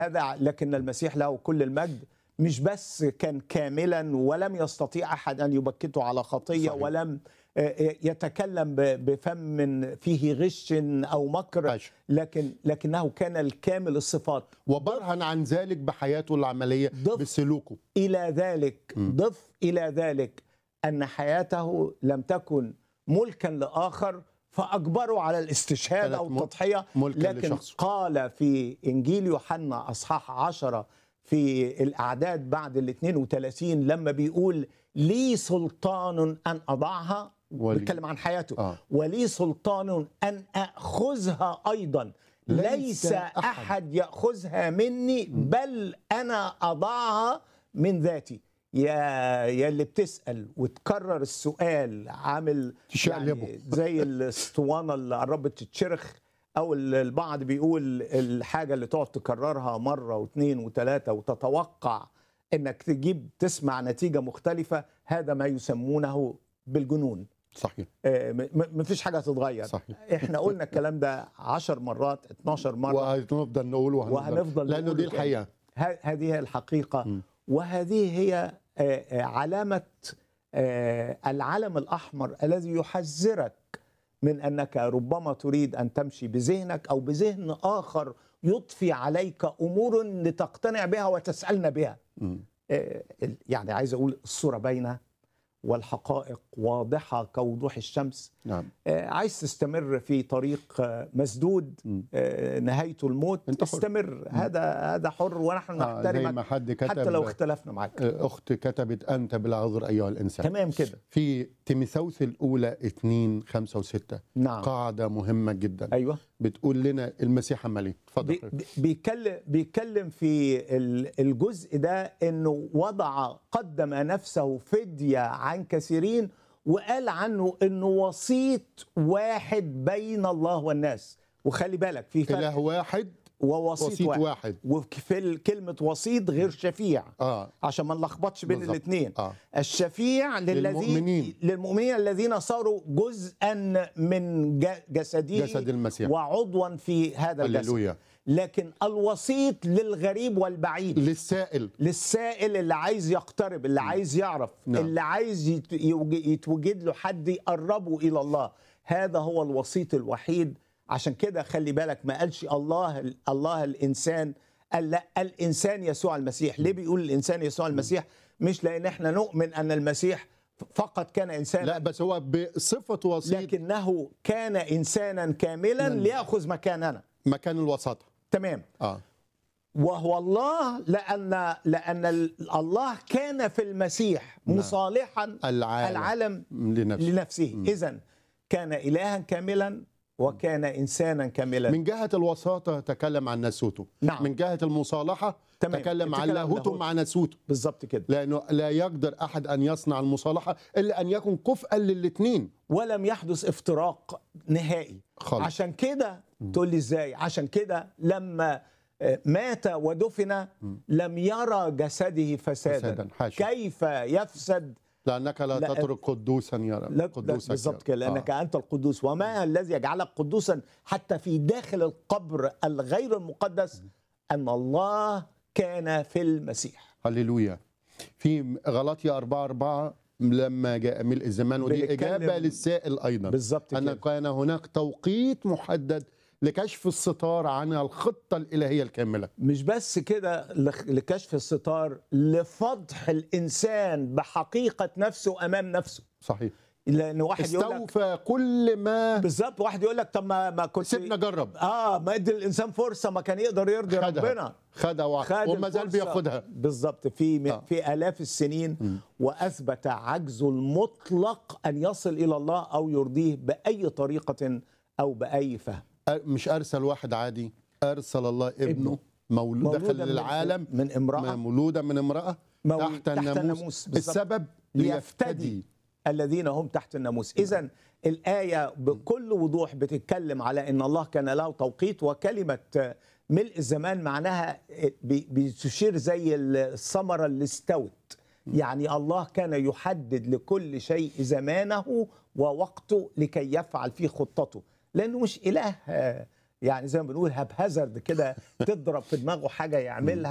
هذا لكن المسيح له كل المجد مش بس كان كاملا ولم يستطيع احد ان يبكته على خطيه صحيح. ولم آه، يتكلم ب- بفم فيه غش او مكر عاش. لكن لكنه كان الكامل الصفات وبرهن عن ذلك بحياته العمليه ضف. بسلوكه الى ذلك ضف الى ذلك ان حياته لم تكن ملكا لاخر فاجبروا على الاستشهاد كانت او مل- التضحيه ملكاً لكن لشخصه. قال في انجيل يوحنا اصحاح عشرة في الاعداد بعد ال 32 لما بيقول لي سلطان ان اضعها ولي- بيتكلم عن حياته آه. ولي سلطان ان اخذها ايضا ليس ليس أحد. احد ياخذها مني بل انا اضعها من ذاتي يا يا اللي بتسال وتكرر السؤال عامل تشقلبه. يعني زي الاسطوانه اللي قربت تتشرخ او ال- البعض بيقول الحاجه اللي تقعد تكررها مره واثنين وثلاثه وتتوقع انك تجيب تسمع نتيجه مختلفه هذا ما يسمونه بالجنون صحيح آه، م- م- مفيش حاجه هتتغير صحيح. احنا قلنا الكلام ده 10 مرات 12 مره وهنفضل نقول وهنفضل لانه نقول دي كده. الحقيقه ه- هذه هي الحقيقة وهذه هي آه، آه، علامة آه، العلم الأحمر الذي يحذرك من أنك ربما تريد أن تمشي بذهنك أو بذهن آخر يضفي عليك أمور لتقتنع بها وتسألنا بها آه، ال- يعني عايز أقول الصورة باينة والحقائق واضحة كوضوح الشمس نعم آه، عايز تستمر في طريق آه، مسدود آه، نهايته الموت أنت حر. استمر هذا هذا حر ونحن آه، زي ما نحترمك حد كتب حتى لو اختلفنا معاك آه، اخت كتبت انت بالعذر ايها الانسان تمام كده في تيموثاوس الاولى 2 5 و6 نعم قاعده مهمه جدا ايوه بتقول لنا المسيح عمل ايه اتفضل بي- بي- بيتكلم بيتكلم في ال- الجزء ده انه وضع قدم نفسه فديه عن كثيرين وقال عنه انه وسيط واحد بين الله والناس وخلي بالك في فرق اله واحد ووسيط وسيط واحد, واحد. وفي ال- كلمه وسيط غير شفيع اه عشان ما نلخبطش بين بالظبط. الاثنين آه. الشفيع للذين للمؤمنين. للمؤمنين الذين صاروا جزءا من ج- جسده جسد المسيح. وعضوا في هذا الجسد هللويا لكن الوسيط للغريب والبعيد للسائل للسائل اللي عايز يقترب اللي عايز يعرف نعم. اللي عايز يت- يوج- يتوجد له حد يقربه الى الله هذا هو الوسيط الوحيد عشان كده خلي بالك ما قالش الله الله الانسان قال لا الانسان يسوع المسيح ليه بيقول الانسان يسوع المسيح مش لان احنا نؤمن ان المسيح فقط كان انسانا لا بس هو بصفه وسيط لكنه كان انسانا كاملا لياخذ مكاننا مكان الوساطه تمام اه وهو الله لان لان ال- الله كان في المسيح مصالحا العالم. العالم لنفسه لنفسه اذا كان الها كاملا وكان انسانا كاملا من جهة الوساطة تكلم عن ناسوته نعم. من جهة المصالحة تمام. تكلم عن تكلم لاهوته لاهوته. مع ناسوته بالظبط كده لأنه لا يقدر أحد أن يصنع المصالحة إلا أن يكون كفءا للاثنين ولم يحدث افتراق نهائي خالص. عشان كده تقول لي ازاي عشان كده لما آه، مات ودفن لم يرى جسده فسادا, فساداً، حاشا. كيف يفسد لأنك لا, لا، تترك قدوسا يا رب لا قدوسك يا بالظبط رب. كده لانك آه. انت القدوس وما الذي يجعلك قدوسا حتى في داخل القبر الغير المقدس ان الله كان في المسيح هللويا في غلطية أربعة أربعة لما جاء ملء الزمان ودي بنتكلم- إجابة للسائل أيضا بالظبط أن كده. كان هناك توقيت محدد لكشف الستار عن الخطة الإلهية الكاملة مش بس كده لخ- لكشف الستار لفضح الانسان بحقيقه نفسه امام نفسه صحيح لان واحد يقول لك استوفى كل ما بالظبط واحد يقول لك طب ما ما كنت سيبنا جرب اه ما ادي الانسان فرصه ما كان يقدر يرضي ربنا خدها وع- خد وما زال الفرصة. بياخدها بالظبط في آه. في الاف السنين واثبت عجزه المطلق ان يصل الى الله او يرضيه باي طريقه او باي فهم أ- مش ارسل واحد عادي ارسل الله ابنه, ابنه. مولود مولودا دخل من- للعالم من امرأة. مولوده من امراه مولود تحت تحت الناموس, الناموس، بالظبط. السبب ليفتدي الذين هم تحت الناموس اذا الايه بكل وضوح بتتكلم على ان الله كان له توقيت وكلمه ملء الزمان معناها بي- بتشير زي الثمره اللي استوت يعني الله كان يحدد لكل شيء زمانه ووقته لكي يفعل فيه خطته لانه مش اله آه، يعني زي ما بنقول هاب هازارد كده تضرب في دماغه حاجه يعملها